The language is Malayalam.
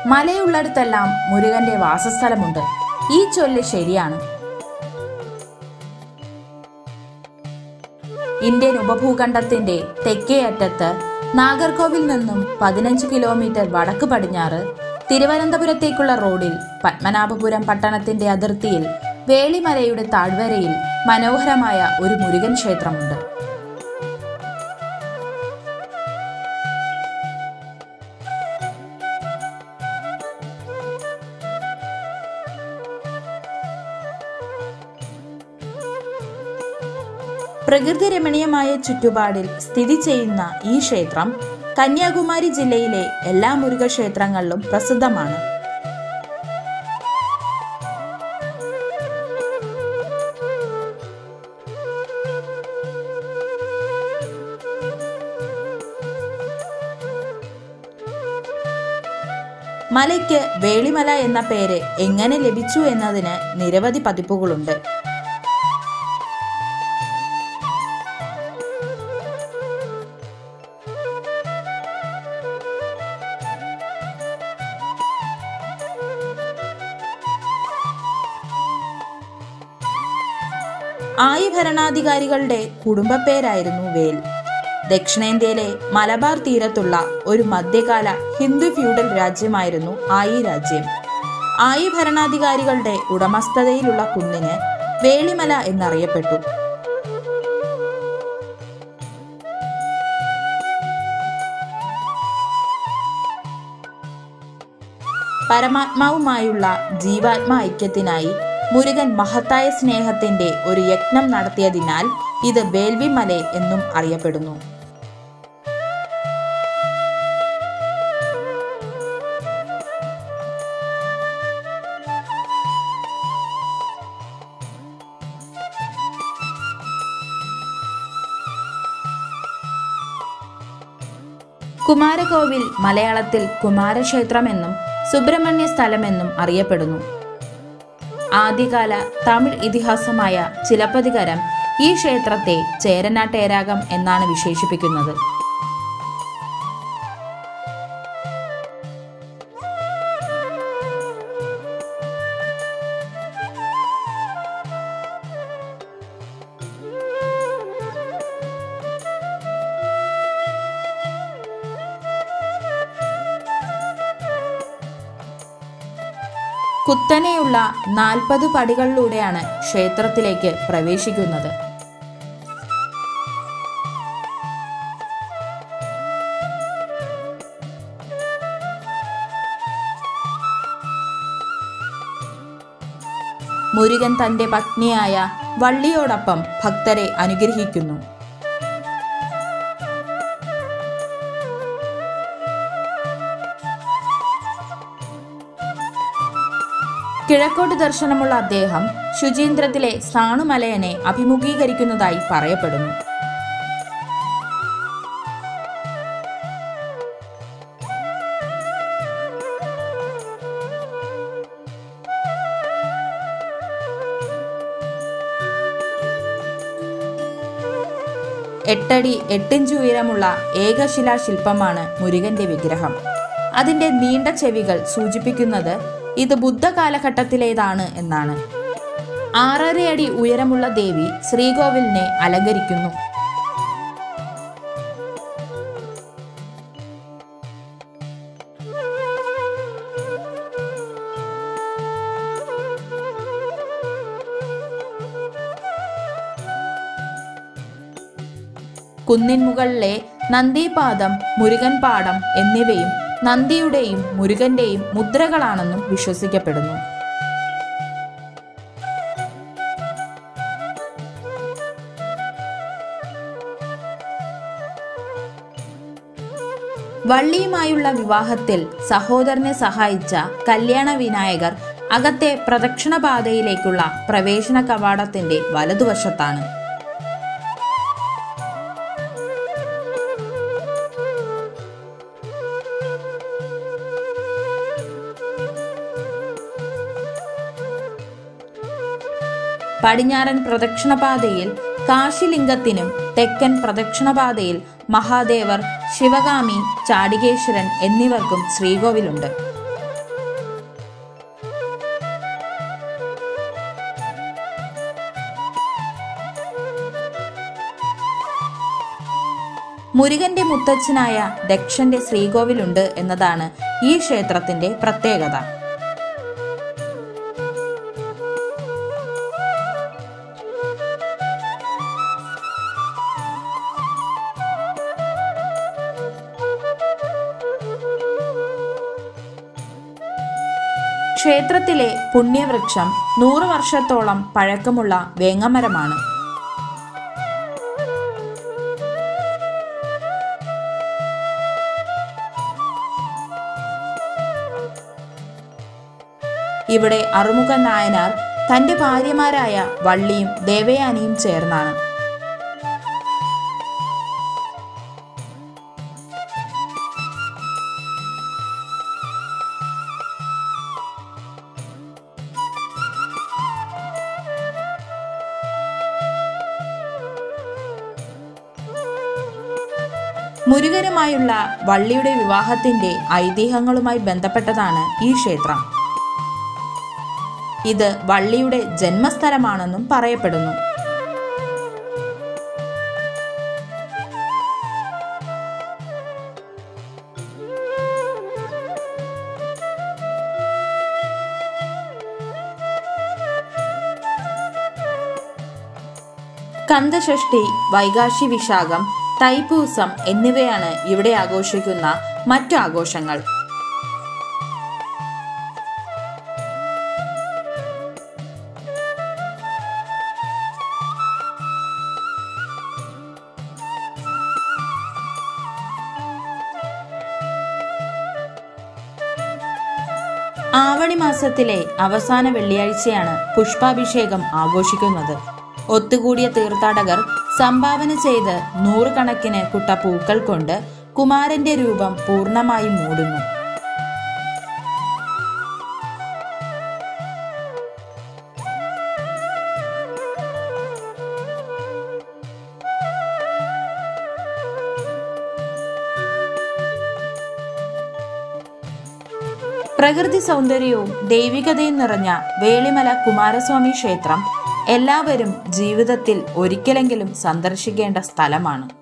മലയുള്ളിടത്തെല്ലാം മുരുകന്റെ വാസസ്ഥലമുണ്ട് ഈ ചൊല്ല് ശരിയാണ് ഇന്ത്യൻ ഉപഭൂഖണ്ഡത്തിന്റെ തെക്കേ അറ്റത്ത് നാഗർകോവിൽ നിന്നും പതിനഞ്ച് കിലോമീറ്റർ വടക്ക് പടിഞ്ഞാറ് തിരുവനന്തപുരത്തേക്കുള്ള റോഡിൽ പത്മനാഭപുരം പട്ടണത്തിന്റെ അതിർത്തിയിൽ വേളിമലയുടെ താഴ്വരയിൽ മനോഹരമായ ഒരു മുരുകൻ ക്ഷേത്രമുണ്ട് പ്രകൃതി രമണീയമായ ചുറ്റുപാടിൽ സ്ഥിതി ചെയ്യുന്ന ഈ ക്ഷേത്രം കന്യാകുമാരി ജില്ലയിലെ എല്ലാ മുരുക ക്ഷേത്രങ്ങളിലും പ്രസിദ്ധമാണ് മലയ്ക്ക് വേളിമല എന്ന പേര് എങ്ങനെ ലഭിച്ചു എന്നതിന് നിരവധി പതിപ്പുകളുണ്ട് ആയി ഭരണാധികാരികളുടെ കുടുംബപ്പേരായിരുന്നു വേൽ ദക്ഷിണേന്ത്യയിലെ മലബാർ തീരത്തുള്ള ഒരു മധ്യകാല ഹിന്ദു ഫ്യൂഡൽ രാജ്യമായിരുന്നു ആയി രാജ്യം ആയി ഭരണാധികാരികളുടെ ഉടമസ്ഥതയിലുള്ള കുന്നിന് വേളിമല എന്നറിയപ്പെട്ടു പരമാത്മാവുമായുള്ള ജീവാത്മ ഐക്യത്തിനായി മുരുകൻ മഹത്തായ സ്നേഹത്തിന്റെ ഒരു യജ്ഞം നടത്തിയതിനാൽ ഇത് വേൽവിമല എന്നും അറിയപ്പെടുന്നു കുമാരകോവിൽ മലയാളത്തിൽ കുമാരക്ഷേത്രമെന്നും സുബ്രഹ്മണ്യ സ്ഥലമെന്നും അറിയപ്പെടുന്നു ആദ്യകാല തമിഴ് ഇതിഹാസമായ ചിലപ്പതികരം ഈ ക്ഷേത്രത്തെ ചേരനാട്ടേരാകം എന്നാണ് വിശേഷിപ്പിക്കുന്നത് കുത്തനെയുള്ള നാൽപ്പത് പടികളിലൂടെയാണ് ക്ഷേത്രത്തിലേക്ക് പ്രവേശിക്കുന്നത് മുരുകൻ തന്റെ പത്നിയായ വള്ളിയോടൊപ്പം ഭക്തരെ അനുഗ്രഹിക്കുന്നു കിഴക്കോട്ട് ദർശനമുള്ള അദ്ദേഹം ശുചീന്ദ്രത്തിലെ സാണുമലയനെ അഭിമുഖീകരിക്കുന്നതായി പറയപ്പെടുന്നു എട്ടടി എട്ടിഞ്ച് ഉയരമുള്ള ഏകശിലാ ശില്പമാണ് മുരുകന്റെ വിഗ്രഹം അതിന്റെ നീണ്ട ചെവികൾ സൂചിപ്പിക്കുന്നത് ഇത് ബുദ്ധ കാലഘട്ടത്തിലേതാണ് എന്നാണ് ആറര അടി ഉയരമുള്ള ദേവി ശ്രീകോവിലിനെ അലങ്കരിക്കുന്നു കുന്നിൻ മുകളിലെ നന്ദിപാദം മുരുകൻ പാടം എന്നിവയും നന്ദിയുടെയും മുരുകന്റെയും മുദ്രകളാണെന്നും വിശ്വസിക്കപ്പെടുന്നു വള്ളിയുമായുള്ള വിവാഹത്തിൽ സഹോദരനെ സഹായിച്ച കല്യാണ വിനായകർ അകത്തെ പ്രദക്ഷിണപാതയിലേക്കുള്ള പ്രവേശന കവാടത്തിന്റെ വലതുവശത്താണ് പടിഞ്ഞാറൻ പ്രദക്ഷിണപാതയിൽ കാശിലിംഗത്തിനും തെക്കൻ പ്രദക്ഷിണപാതയിൽ മഹാദേവർ ശിവകാമി ചാടികേശ്വരൻ എന്നിവർക്കും ശ്രീകോവിലുണ്ട് മുരുകന്റെ മുത്തച്ഛനായ ദക്ഷന്റെ ശ്രീകോവിലുണ്ട് എന്നതാണ് ഈ ക്ഷേത്രത്തിന്റെ പ്രത്യേകത ക്ഷേത്രത്തിലെ പുണ്യവൃക്ഷം നൂറ് വർഷത്തോളം പഴക്കമുള്ള വേങ്ങമരമാണ് ഇവിടെ അറുമുഖൻ നായനാർ തന്റെ ഭാര്യമാരായ വള്ളിയും ദേവയാനിയും ചേർന്നാണ് മുരുകനുമായുള്ള വള്ളിയുടെ വിവാഹത്തിന്റെ ഐതിഹ്യങ്ങളുമായി ബന്ധപ്പെട്ടതാണ് ഈ ക്ഷേത്രം ഇത് വള്ളിയുടെ ജന്മസ്ഥലമാണെന്നും പറയപ്പെടുന്നു കന്ദഷഷ്ഠി വൈകാശി വിശാഖം തൈപ്പൂസം എന്നിവയാണ് ഇവിടെ ആഘോഷിക്കുന്ന മറ്റു ആഘോഷങ്ങൾ ആവണി മാസത്തിലെ അവസാന വെള്ളിയാഴ്ചയാണ് പുഷ്പാഭിഷേകം ആഘോഷിക്കുന്നത് ഒത്തുകൂടിയ തീർത്ഥാടകർ സംഭാവന ചെയ്ത് നൂറുകണക്കിന് കുട്ട പൂക്കൾ കൊണ്ട് കുമാരന്റെ രൂപം പൂർണ്ണമായും മൂടുന്നു പ്രകൃതി സൗന്ദര്യവും ദൈവികതയും നിറഞ്ഞ വേളിമല കുമാരസ്വാമി ക്ഷേത്രം എല്ലാവരും ജീവിതത്തിൽ ഒരിക്കലെങ്കിലും സന്ദർശിക്കേണ്ട സ്ഥലമാണ്